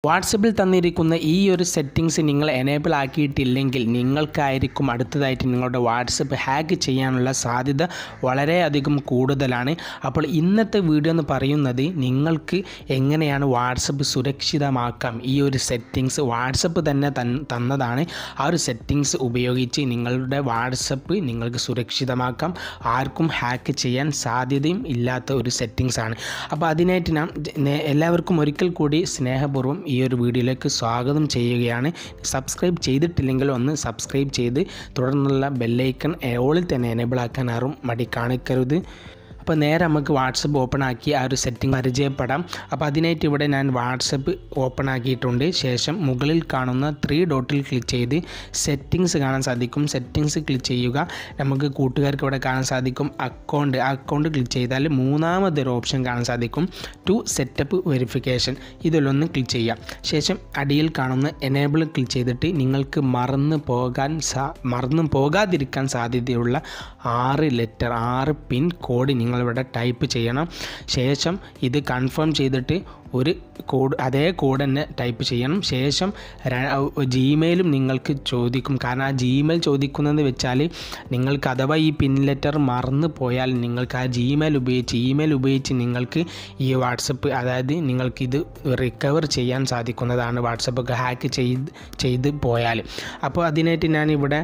വാട്സപ്പിൽ തന്നിരിക്കുന്ന ഈ ഒരു സെറ്റിങ്സ് നിങ്ങൾ എനേബിൾ ആക്കിയിട്ടില്ലെങ്കിൽ നിങ്ങൾക്കായിരിക്കും അടുത്തതായിട്ട് നിങ്ങളുടെ വാട്സപ്പ് ഹാക്ക് ചെയ്യാനുള്ള സാധ്യത വളരെയധികം കൂടുതലാണ് അപ്പോൾ ഇന്നത്തെ വീഡിയോ എന്ന് പറയുന്നത് നിങ്ങൾക്ക് എങ്ങനെയാണ് വാട്സപ്പ് സുരക്ഷിതമാക്കാം ഈ ഒരു സെറ്റിങ്സ് വാട്സപ്പ് തന്നെ തൻ- തന്നതാണ് ആ ഒരു സെറ്റിങ്സ് ഉപയോഗിച്ച് നിങ്ങളുടെ വാട്സപ്പ് നിങ്ങൾക്ക് സുരക്ഷിതമാക്കാം ആർക്കും ഹാക്ക് ചെയ്യാൻ സാധ്യതയും ഇല്ലാത്ത ഒരു സെറ്റിങ്സ് ആണ് അപ്പോൾ അതിനായിട്ട് ഞാൻ നേ- എല്ലാവർക്കും ഒരിക്കൽ കൂടി സ്നേഹപൂർവ്വം ഈ ഒരു വീഡിയോയിലേക്ക് സ്വാഗതം ചെയ്യുകയാണ് സബ്സ്ക്രൈബ് ചെയ്തിട്ടില്ലെങ്കിൽ ഒന്ന് സബ്സ്ക്രൈബ് ചെയ്ത് തുടർന്നുള്ള ബെല്ലൈക്കൺ ഓളിൽ തന്നെ എനേബിൾ ആക്കാൻ ആരും മടി കാണിക്കരുത് അപ്പോൾ നേരെ നമുക്ക് വാട്സപ്പ് ഓപ്പൺ ആക്കി ആ ഒരു സെറ്റിംഗ് പരിചയപ്പെടാം അപ്പോൾ അതിനായിട്ട് ഇവിടെ ഞാൻ വാട്സപ്പ് ഓപ്പൺ ആക്കിയിട്ടുണ്ട് ശേഷം മുകളിൽ കാണുന്ന ത്രീ ഡോട്ടിൽ ക്ലിക്ക് ചെയ്ത് സെറ്റിങ്സ് കാണാൻ സാധിക്കും സെറ്റിങ്സ് ക്ലിക്ക് ചെയ്യുക നമുക്ക് കൂട്ടുകാർക്ക് ഇവിടെ കാണാൻ സാധിക്കും അക്കൗണ്ട് ആ അക്കൗണ്ട് ക്ലിക്ക് ചെയ്താൽ മൂന്നാമതൊരു ഓപ്ഷൻ കാണാൻ സാധിക്കും ടു സെറ്റപ്പ് വെരിഫിക്കേഷൻ ഇതിലൊന്ന് ക്ലിക്ക് ചെയ്യുക ശേഷം അടിയിൽ കാണുന്ന എനേബിൾ ക്ലിക്ക് ചെയ്തിട്ട് നിങ്ങൾക്ക് മറന്നു പോകാൻ സാ മറന്നു പോകാതിരിക്കാൻ സാധ്യതയുള്ള ആറ് ലെറ്റർ ആറ് പിൻ കോഡ് നിങ്ങളിവിടെ ടൈപ്പ് ചെയ്യണം ശേഷം ഇത് കൺഫേം ചെയ്തിട്ട് ഒരു കോഡ് അതേ കോഡ് തന്നെ ടൈപ്പ് ചെയ്യണം ശേഷം ജിമെയിലും നിങ്ങൾക്ക് ചോദിക്കും കാരണം ആ ജിമെയിൽ ചോദിക്കുന്നത് വെച്ചാൽ നിങ്ങൾക്ക് അഥവാ ഈ പിൻ ലെറ്റർ മറന്നു പോയാൽ നിങ്ങൾക്ക് ആ ജിമെയിൽ ഉപയോഗിച്ച് ഇമെയിൽ ഉപയോഗിച്ച് നിങ്ങൾക്ക് ഈ വാട്സപ്പ് അതായത് നിങ്ങൾക്കിത് റിക്കവർ ചെയ്യാൻ സാധിക്കുന്നതാണ് വാട്സപ്പൊക്കെ ഹാക്ക് ചെയ്ത് ചെയ്ത് പോയാൽ അപ്പോൾ അതിനായിട്ട് ഞാനിവിടെ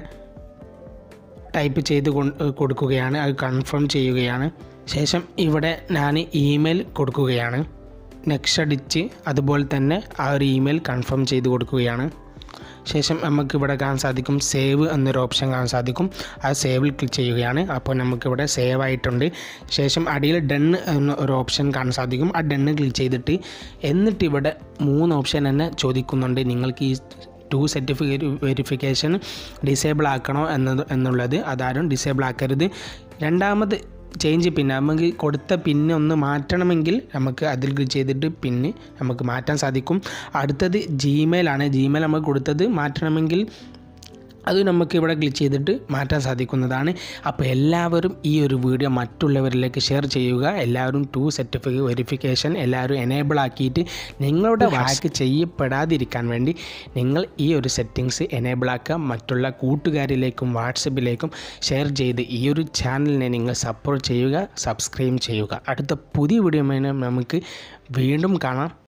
ടൈപ്പ് ചെയ്ത് കൊണ്ട് കൊടുക്കുകയാണ് അത് കൺഫേം ചെയ്യുകയാണ് ശേഷം ഇവിടെ ഞാൻ ഇമെയിൽ കൊടുക്കുകയാണ് നെക്സ്റ്റ് അടിച്ച് അതുപോലെ തന്നെ ആ ഒരു ഇമെയിൽ കൺഫേം ചെയ്ത് കൊടുക്കുകയാണ് ശേഷം നമുക്ക് ഇവിടെ കാണാൻ സാധിക്കും സേവ് എന്നൊരു ഓപ്ഷൻ കാണാൻ സാധിക്കും ആ സേവിൽ ക്ലിക്ക് ചെയ്യുകയാണ് അപ്പോൾ നമുക്കിവിടെ സേവ് ആയിട്ടുണ്ട് ശേഷം അടിയിൽ ഡൺ എന്ന ഒരു ഓപ്ഷൻ കാണാൻ സാധിക്കും ആ ഡണ്ണ് ക്ലിക്ക് ചെയ്തിട്ട് എന്നിട്ട് ഇവിടെ മൂന്ന് ഓപ്ഷൻ തന്നെ ചോദിക്കുന്നുണ്ട് നിങ്ങൾക്ക് ഈ ടു സർട്ടിഫിക്കറ്റ് വെരിഫിക്കേഷൻ ഡിസേബിൾ ആക്കണോ എന്നത് എന്നുള്ളത് അതാരും ഡിസേബിൾ ആക്കരുത് രണ്ടാമത് ചേഞ്ച് പിന്നെ നമുക്ക് കൊടുത്ത പിന്ന് ഒന്ന് മാറ്റണമെങ്കിൽ നമുക്ക് അതിൽ ക്ലിക്ക് ചെയ്തിട്ട് പിന്ന് നമുക്ക് മാറ്റാൻ സാധിക്കും അടുത്തത് ജിമെയിലാണ് ജിമെയിൽ നമുക്ക് കൊടുത്തത് മാറ്റണമെങ്കിൽ അത് നമുക്ക് ഇവിടെ ക്ലിക്ക് ചെയ്തിട്ട് മാറ്റാൻ സാധിക്കുന്നതാണ് അപ്പോൾ എല്ലാവരും ഈ ഒരു വീഡിയോ മറ്റുള്ളവരിലേക്ക് ഷെയർ ചെയ്യുക എല്ലാവരും ടു സർട്ടിഫിക്കറ്റ് വെരിഫിക്കേഷൻ എല്ലാവരും എനേബിൾ ആക്കിയിട്ട് നിങ്ങളുടെ ഹാക്ക് ചെയ്യപ്പെടാതിരിക്കാൻ വേണ്ടി നിങ്ങൾ ഈ ഒരു സെറ്റിങ്സ് എനേബിൾ ആക്കുക മറ്റുള്ള കൂട്ടുകാരിലേക്കും വാട്സപ്പിലേക്കും ഷെയർ ചെയ്ത് ഈ ഒരു ചാനലിനെ നിങ്ങൾ സപ്പോർട്ട് ചെയ്യുക സബ്സ്ക്രൈബ് ചെയ്യുക അടുത്ത പുതിയ വീഡിയോ നമുക്ക് വീണ്ടും കാണാം